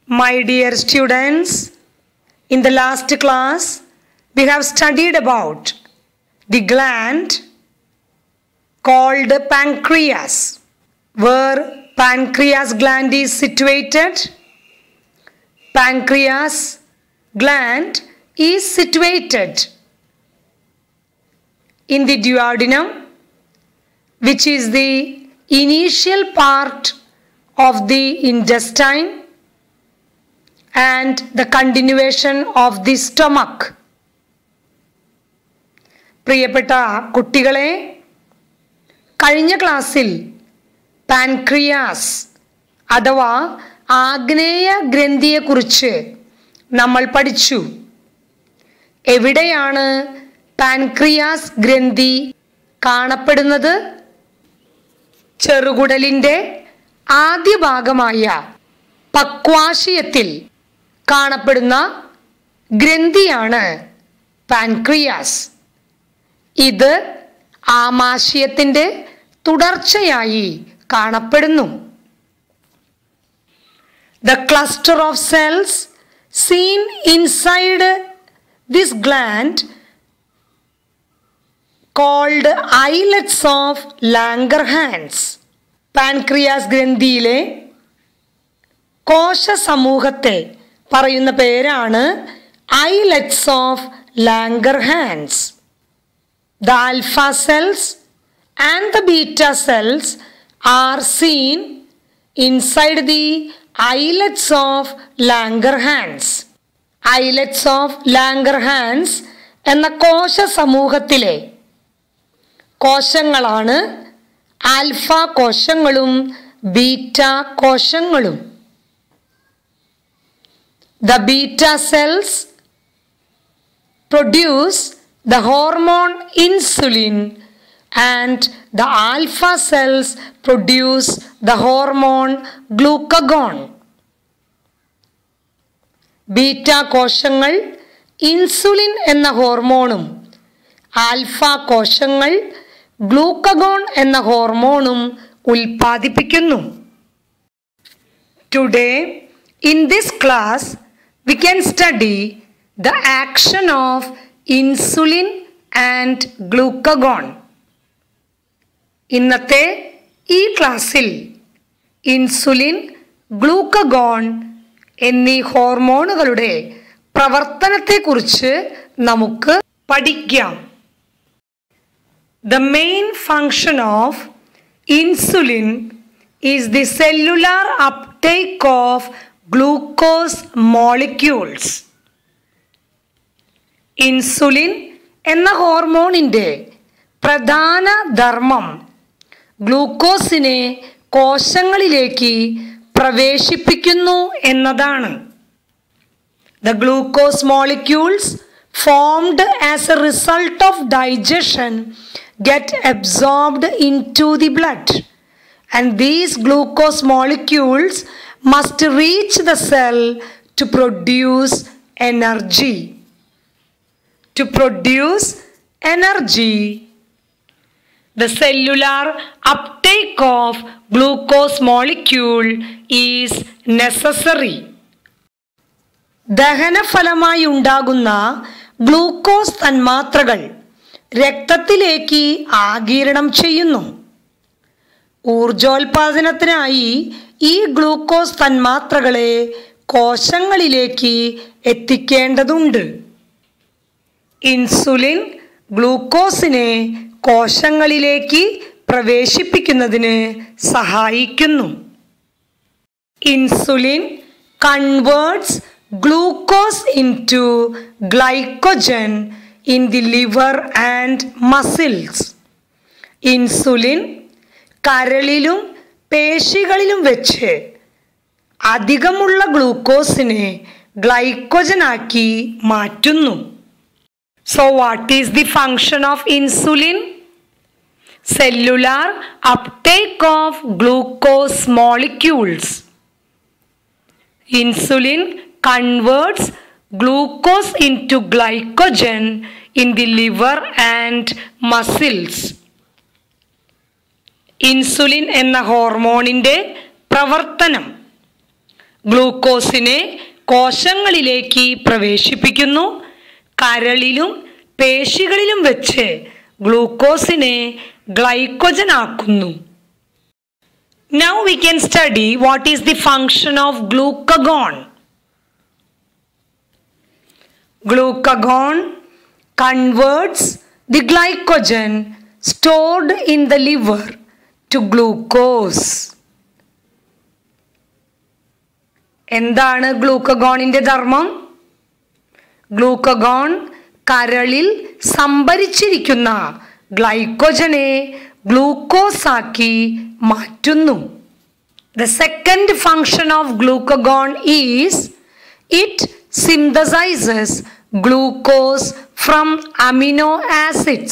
My dear students, in the last class, we have studied about the gland called pancreas, where pancreas gland is situated. Pancreas gland is situated in the duodenum, which is the initial part of the intestine and the continuation of the stomach. പ്രിയപ്പെട്ട കുട്ടികളെ കഴിഞ്ഞ ക്ലാസ്സിൽ pancreas അഥവാ ആഗ്നേയ ഗ്രന്ഥിയെക്കുറിച്ച് നമ്മൾ പഠിച്ചു എവിടെയാണ് pancreas ഗ്രന്ഥി കാണപ്പെടുന്നത് ചെറുകുടലിൻ്റെ ആദ്യ ഭാഗമായ പക്വാശയത്തിൽ കാണപ്പെടുന്ന ഗ്രന്ഥിയാണ് പാൻക്രിയാസ് ഇത് ആമാശയത്തിൻ്റെ തുടർച്ചയായി കാണപ്പെടുന്നു the cluster of cells seen inside this gland called islets of Langerhans pancreas ഗ്രന്ഥിയിലെ കോശ സമൂഹത്തെ പറയുന്ന പേരാണ് islets of Langerhans the alpha cells and the beta cells are seen inside the islets of Langerhans islets of Langerhans എന്ന കോശ സമൂഹത്തിലെ കോശങ്ങളാണ് alpha കോശങ്ങളും ബീറ്റ കോശങ്ങളും the beta cells produce the hormone insulin and the alpha cells produce the hormone glucagon beta കോശങ്ങൾ insulin എന്ന ഹോർമോണും alpha കോശങ്ങൾ ഗ്ലൂക്കഗോൺ എന്ന ഹോർമോണും ഉൽപ്പാദിപ്പിക്കുന്നു today in this class we can study the action of insulin and glucagon ഇന്നത്തെ ഈ ക്ലാസ്സിൽ ഇൻസുലിൻ ഗ്ലൂക്കഗോൺ എന്നീ ഹോർമോണുകളുടെ പ്രവർത്തനത്തെക്കുറിച്ച് നമുക്ക് പഠിക്കാം The main function of insulin is the cellular uptake of glucose molecules. Insulin എന്ന ഹോർമോണിൻ്റെ പ്രധാന ധർമ്മം ഗ്ലൂക്കോസിനെ കോശങ്ങളിലേക്ക് പ്രവേശിപ്പിക്കുന്നു എന്നതാണ് the glucose molecules formed as a result of digestion get absorbed into the blood and these glucose molecules must reach the cell to produce energy to produce energy the cellular uptake of glucose molecule is necessary ദഹനഫലമായി ഉണ്ടാകുന്ന glucose തന്മാത്രകൾ രക്തത്തിലേക്ക് ആഗീരണം ചെയ്യുന്നു ഊർജോൽപാദനത്തിനായി ഈ glucose തന്മാത്രകളെ കോശങ്ങളിലേക്ക് എത്തിക്കേണ്ടതുണ്ട് insulin ഗ്ലൂക്കോസിനെ കോശങ്ങളിലേക്ക് പ്രവേശിപ്പിക്കുന്നതിന് സഹായിക്കുന്നു insulin converts glucose into glycogen in the liver and muscles. Insulin കരളിലും പേശികളിലും വെച്ച് അധികമുള്ള ഗ്ലൂക്കോസിനെ ഗ്ലൈക്കോജനാക്കി മാറ്റുന്നു so what is the function of insulin cellular uptake of glucose molecules insulin converts glucose into glycogen in the liver and muscles. Insulin എന്ന ഹോർമോണിൻ്റെ പ്രവർത്തനം ഗ്ലൂക്കോസിനെ കോശങ്ങളിലേക്ക് പ്രവേശിപ്പിക്കുന്നു കരളിലും പേശികളിലും വെച്ച് ഗ്ലൂക്കോസിനെ ഗ്ലൈക്കോജൻ ആക്കുന്നു now we can study what is the function of glucagon Glucagon converts the glycogen stored in the liver to glucose. എന്താണ് ഗ്ലൂക്കഗോണിന്റെ ധർമ്മം ഗ്ലൂക്കഗോൺ കരളിൽ സംഭരിച്ചിരിക്കുന്ന ഗ്ലൈക്കോജനെ ഗ്ലൂക്കോസ് ആക്കി മാറ്റുന്നു the second function of glucagon is it synthesizes glucose from amino acids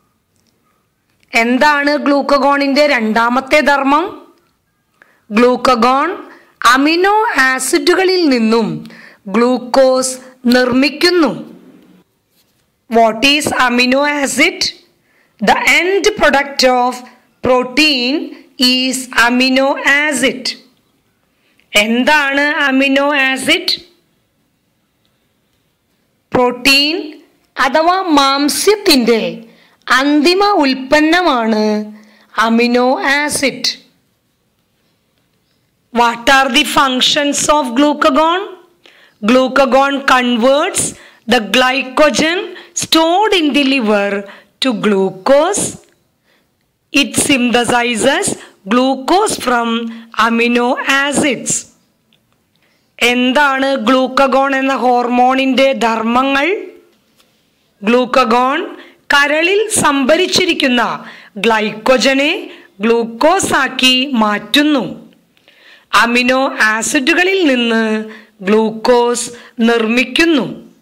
എന്താണ് ഗ്ലൂക്കഗോണിന്റെ രണ്ടാമത്തെ ധർമ്മം glucagon amino ആസിഡുകളിൽ നിന്നും ഗ്ലൂക്കോസ് നിർമ്മിക്കുന്നു what is amino acid the end product of protein is amino acid എന്താണ് അമിനോ ആസിഡ് പ്രോട്ടീൻ അഥവാ മാംസ്യത്തിൻ്റെ അന്തിമ ഉൽപ്പന്നമാണ് amino acid what are the functions of glucagon glucagon converts the glycogen stored in the liver to glucose it synthesizes glucose from amino acids എന്താണ് glucagon എന്ന ഹോർമോണിന്റെ ധർമ്മങ്ങൾ glucagon കരളിൽ സംഭരിച്ചിരിക്കുന്ന ഗ്ലൈക്കോജനെ ഗ്ലൂക്കോസ് ആക്കി മാറ്റുന്നു അമിനോ ആസിഡുകളിൽ നിന്ന് ഗ്ലൂക്കോസ് നിർമ്മിക്കുന്നു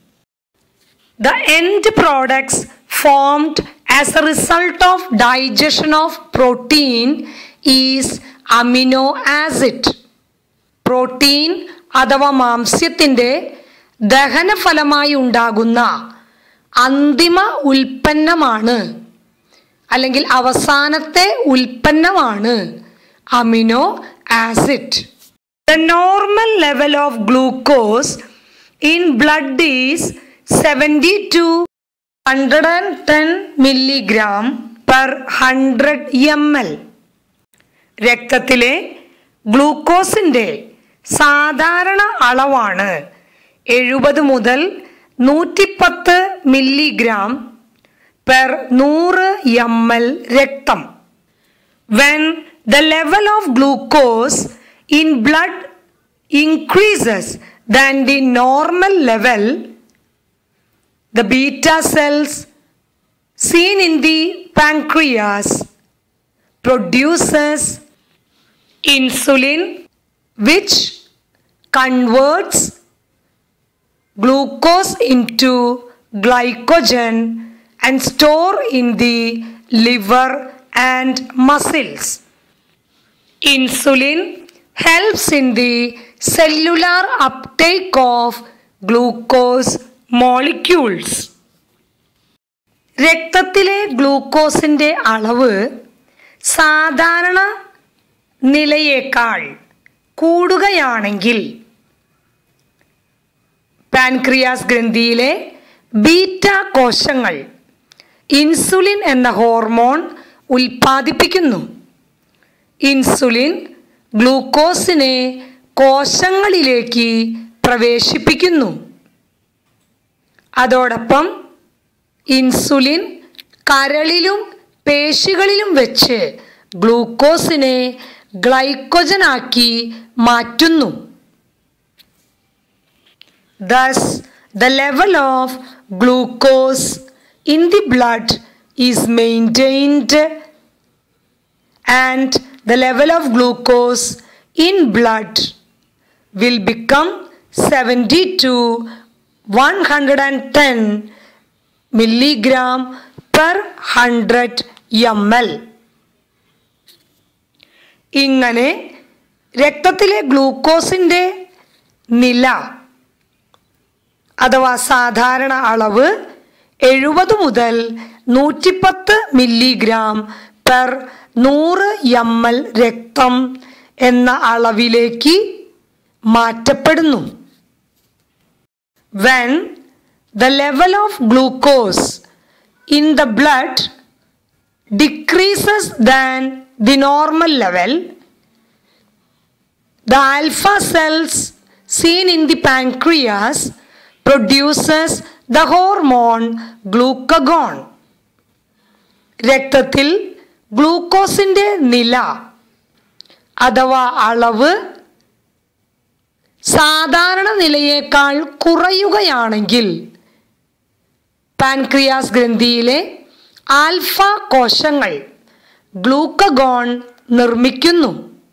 the end products formed as a result of digestion of protein is amino acid protein അഥവാ മാംസ്യത്തിൻ്റെ ദഹനഫലമായി ഉണ്ടാകുന്ന അന്തിമ ഉൽപ്പന്നമാണ് അല്ലെങ്കിൽ അവസാനത്തെ ഉൽപ്പന്നമാണ് amino acid the normal level of glucose in blood is seventy to hundred and ten milligram per hundred M L രക്തത്തിലെ ഗ്ലൂക്കോസിൻ്റെ സാധാരണ അളവാണ് എഴുപത് മുതൽ നൂറ്റിപ്പത്ത് മില്ലിഗ്രാം പെർ നൂറ് എം എൽ രക്തം when the level of glucose in blood increases than the normal level the beta cells seen in the pancreas produces insulin which converts glucose into glycogen and store in the liver and muscles. Insulin helps in the cellular uptake of glucose molecules. രക്തത്തിലെ ഗ്ലൂക്കോസിൻ്റെ അളവ് സാധാരണ നിലയേക്കാൾ കൂടുകയാണെങ്കിൽ pancreas ഗ്രന്ഥിയിലെ beta കോശങ്ങൾ insulin എന്ന hormone ഉൽപ്പാദിപ്പിക്കുന്നു ഇൻസുലിൻ ഗ്ലൂക്കോസിനെ കോശങ്ങളിലേക്ക് പ്രവേശിപ്പിക്കുന്നു അതോടൊപ്പം ഇൻസുലിൻ കരളിലും പേശികളിലും വെച്ച് ഗ്ലൂക്കോസിനെ ഗ്ലൈക്കോജനാക്കി മാറ്റുന്നു Thus, the level of glucose in the blood is maintained and the level of glucose in blood will become 70 to 110 milligram per 100 ml. ഇങ്ങനെ രക്തത്തിലെ ഗ്ലൂക്കോസിൻ്റെ നില അഥവാ സാധാരണ അളവ് എഴുപത് മുതൽ നൂറ്റിപ്പത്ത് മില്ലിഗ്രാം പെർ നൂറ് എം എൽ രക്തം എന്ന അളവിലേക്ക് മാറ്റപ്പെടുന്നു when the level of glucose in the blood decreases than the normal level, the alpha cells seen in the pancreas produces the hormone glucagon. രക്തത്തിൽ ഗ്ലൂക്കോസിൻ്റെ നില അഥവാ അളവ് സാധാരണ നിലയേക്കാൾ കുറയുകയാണെങ്കിൽ പാൻക്രിയാസ് ഗ്രന്ഥിയിലെ ആൽഫ കോശങ്ങൾ ഗ്ലൂക്കഗോൺ നിർമ്മിക്കുന്നു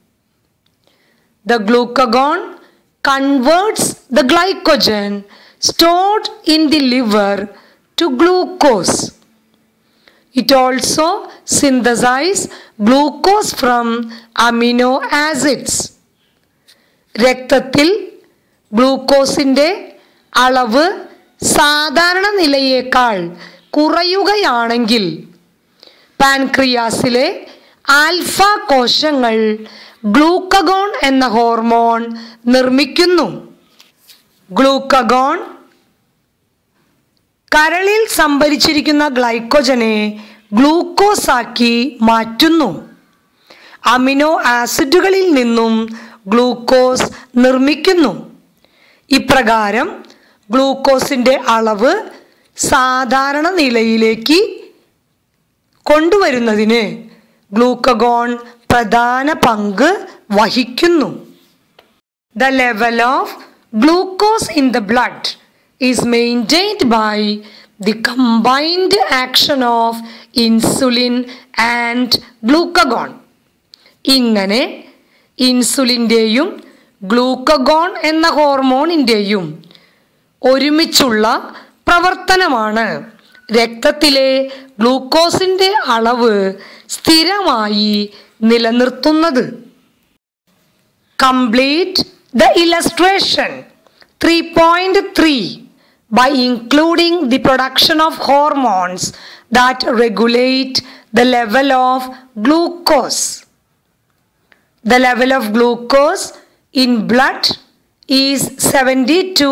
the glucagon converts the glycogen stored in the liver to glucose it also synthesise glucose from amino acids രക്തത്തിൽ ഗ്ലൂക്കോസിൻ്റെ അളവ് സാധാരണ നിലയേക്കാൾ കുറയുകയാണെങ്കിൽ പാൻക്രിയാസിലെ ആൽഫ കോശങ്ങൾ ഗ്ലൂക്കഗോൺ എന്ന ഹോർമോൺ നിർമ്മിക്കുന്നു ഗ്ലൂക്കഗോൺ കരളിൽ സംഭരിച്ചിരിക്കുന്ന ഗ്ലൈക്കോജനെ ഗ്ലൂക്കോസ് ആക്കി മാറ്റുന്നു അമിനോ ആസിഡുകളിൽ നിന്നും ഗ്ലൂക്കോസ് നിർമ്മിക്കുന്നു ഇപ്രകാരം ഗ്ലൂക്കോസിൻ്റെ അളവ് സാധാരണ നിലയിലേക്ക് കൊണ്ടുവരുന്നതിന് ഗ്ലൂക്കഗോൺ പ്രധാന പങ്ക് വഹിക്കുന്നു the level of glucose in the blood is maintained by the combined action of insulin and glucagon ഇങ്ങനെ ഇൻസുലിൻ്റെയും ഗ്ലൂക്കഗോൺ എന്ന ഹോർമോണിൻ്റെയും ഒരുമിച്ചുള്ള പ്രവർത്തനമാണ് രക്തത്തിലെ ഗ്ലൂക്കോസിൻ്റെ അളവ് സ്ഥിരമായി നിലനിർത്തുന്നത് complete the illustration three point three by including the production of hormones that regulate the level of glucose The level of glucose in blood is 70 to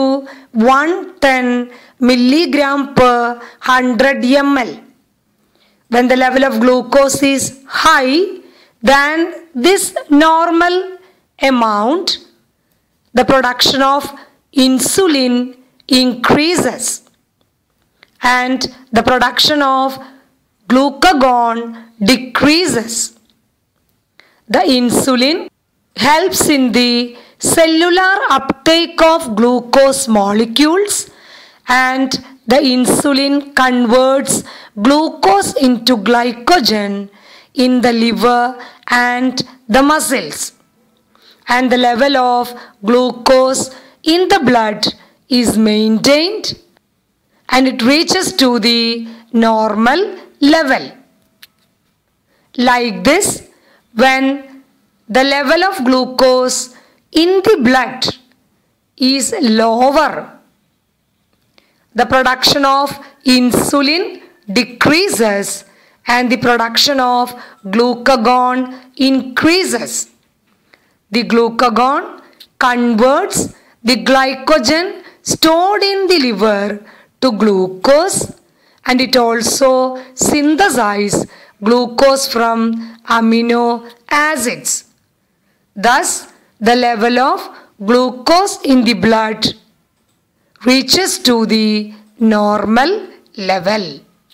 110 milligram per 100 ml. When the level of glucose is high than this normal amount, the production of insulin increases and the production of glucagon decreases. The insulin helps in the cellular uptake of glucose molecules and the insulin converts glucose into glycogen in the liver and the muscles. And the level of glucose in the blood is maintained and it reaches to the normal level. Like this, when the level of glucose in the blood is lower, the production of insulin decreases and the production of glucagon increases. The glucagon converts the glycogen stored in the liver to glucose and it also synthesizes glucose from amino acids. Thus, the level of glucose in the blood reaches to the normal level.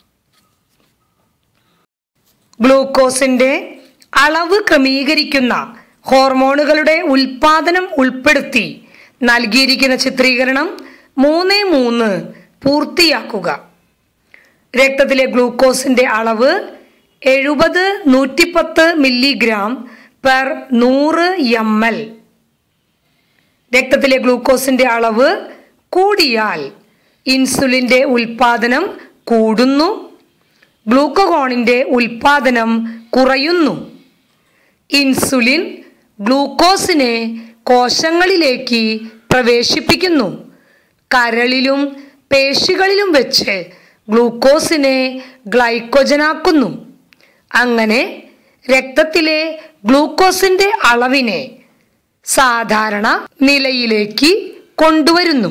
ഗ്ലൂക്കോസിന്റെ അളവ് ക്രമീകരിക്കുന്ന ഹോർമോണുകളുടെ ഉൽപാദനം ഉൾപ്പെടുത്തി നൽകിയിരിക്കുന്ന ചിത്രീകരണം മൂന്ന് മൂന്ന് പൂർത്തിയാക്കുക രക്തത്തിലെ ഗ്ലൂക്കോസിന്റെ അളവ് എഴുപത് നൂറ്റിപ്പത്ത് മില്ലിഗ്രാം പെർ നൂറ് എം എൽ രക്തത്തിലെ ഗ്ലൂക്കോസിന്റെ അളവ് കൂടിയാൽ ഇൻസുലിൻ്റെ ഉൽപാദനം കൂടുന്നു ഗ്ലൂക്കോഗോണിൻ്റെ ഉൽപാദനം കുറയുന്നു ഇൻസുലിൻ ഗ്ലൂക്കോസിനെ കോശങ്ങളിലേക്ക് പ്രവേശിപ്പിക്കുന്നു കരളിലും പേശികളിലും വെച്ച് ഗ്ലൂക്കോസിനെ ഗ്ലൈക്കോജനാക്കുന്നു അങ്ങനെ രക്തത്തിലെ ഗ്ലൂക്കോസിൻ്റെ അളവിനെ സാധാരണ നിലയിലേക്ക് കൊണ്ടുവരുന്നു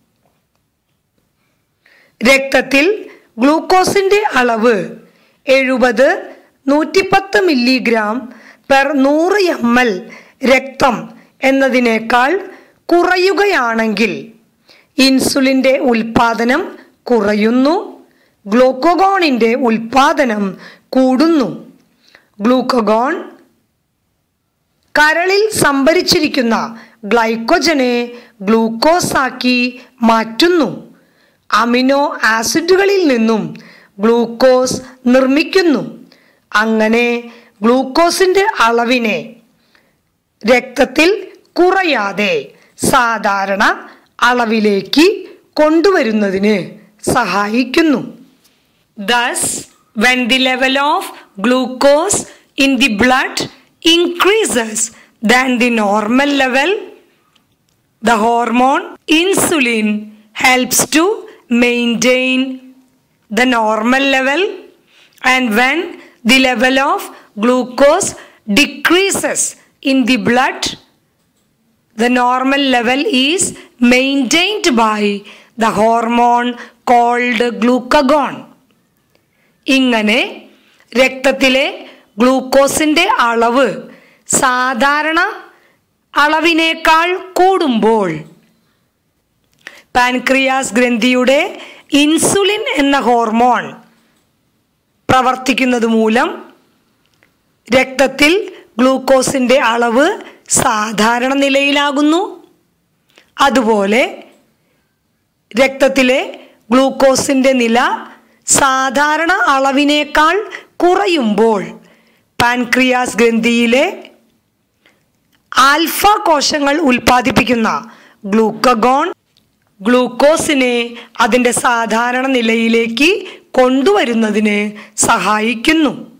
രക്തത്തിൽ ഗ്ലൂക്കോസിന്റെ അളവ് എഴുപത് നൂറ്റിപ്പത്ത് മില്ലിഗ്രാം പെർ നൂറ് എം എൽ രക്തം എന്നതിനേക്കാൾ കുറയുകയാണെങ്കിൽ ഇൻസുലിൻ്റെ ഉൽപാദനം കുറയുന്നു ഗ്ലൂക്കോഗോണിൻ്റെ ഉൽപാദനം കൂടുന്നു ഗ്ലൂക്കോഗോൺ കരളിൽ സംഭരിച്ചിരിക്കുന്ന ഗ്ലൈക്കോജനെ ഗ്ലൂക്കോസ് ആക്കി മാറ്റുന്നു അമിനോ ആസിഡുകളിൽ നിന്നും ഗ്ലൂക്കോസ് നിർമ്മിക്കുന്നു അങ്ങനെ ഗ്ലൂക്കോസിന്റെ അളവിനെ രക്തത്തിൽ കുറയാതെ സാധാരണ അളവിലേക്ക് കൊണ്ടുവരുന്നതിന് സഹായിക്കുന്നു thus when the level of glucose in the blood increases than the normal level the hormone insulin helps to maintain the normal level and when the level of glucose decreases in the blood the normal level is maintained by the hormone called glucagon ഇങ്ങനെ രക്തത്തിലെ ഗ്ലൂക്കോസിന്റെ അളവ് സാധാരണ അളവിനേക്കാൾ കൂടുമ്പോൾ pancreas ഗ്രന്ഥിയുടെ insulin എന്ന hormone പ്രവർത്തിക്കുന്നത് മൂലം രക്തത്തിൽ ഗ്ലൂക്കോസിന്റെ അളവ് സാധാരണ നിലയിലാകുന്നു അതുപോലെ രക്തത്തിലെ ഗ്ലൂക്കോസിന്റെ നില സാധാരണ അളവിനേക്കാൾ കുറയുമ്പോൾ പാൻക്രിയാസ് ഗ്രന്ഥിയിലെ ആൽഫ കോശങ്ങൾ ഉൽപ്പാദിപ്പിക്കുന്ന ഗ്ലൂക്കഗോൺ ഗ്ലൂക്കോസിനെ അതിൻ്റെ സാധാരണ നിലയിലേക്ക് കൊണ്ടുവരുന്നതിന് സഹായിക്കുന്നു